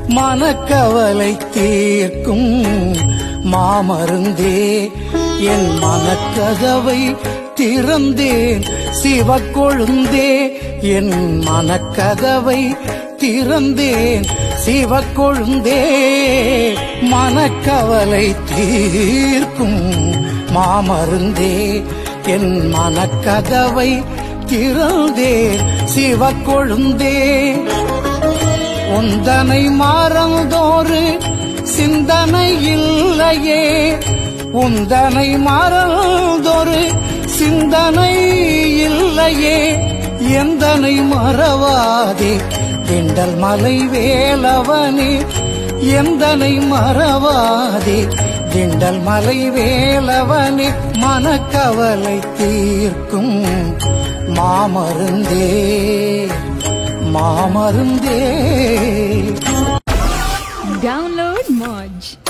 மனக்கவலை தீர்க்கும் மாமருந்தே என் மனக்கதவை திறந்தேன் சிவக்கொழுந்தே என் மனக்கதவை திறந்தேன் சிவக்கொழுந்தே மனக்கவலை தீர்க்கும் மாமருந்தே என் மனக்கதவை திறந்தேன் சிவக்கொழுந்தே உந்தனை மறந்தோரு சிந்தனை இல்லையே உந்தனை மறந்தோரு சிந்தனை இல்லையே எந்தனை மறவாதே திண்டல் மலை வேலவனே எந்தனை மறவாதே திண்டல் மலை வேலவனே மனக்கவலை தீர்க்கும் மாமருந்தே மாமருந்தே Download Moj.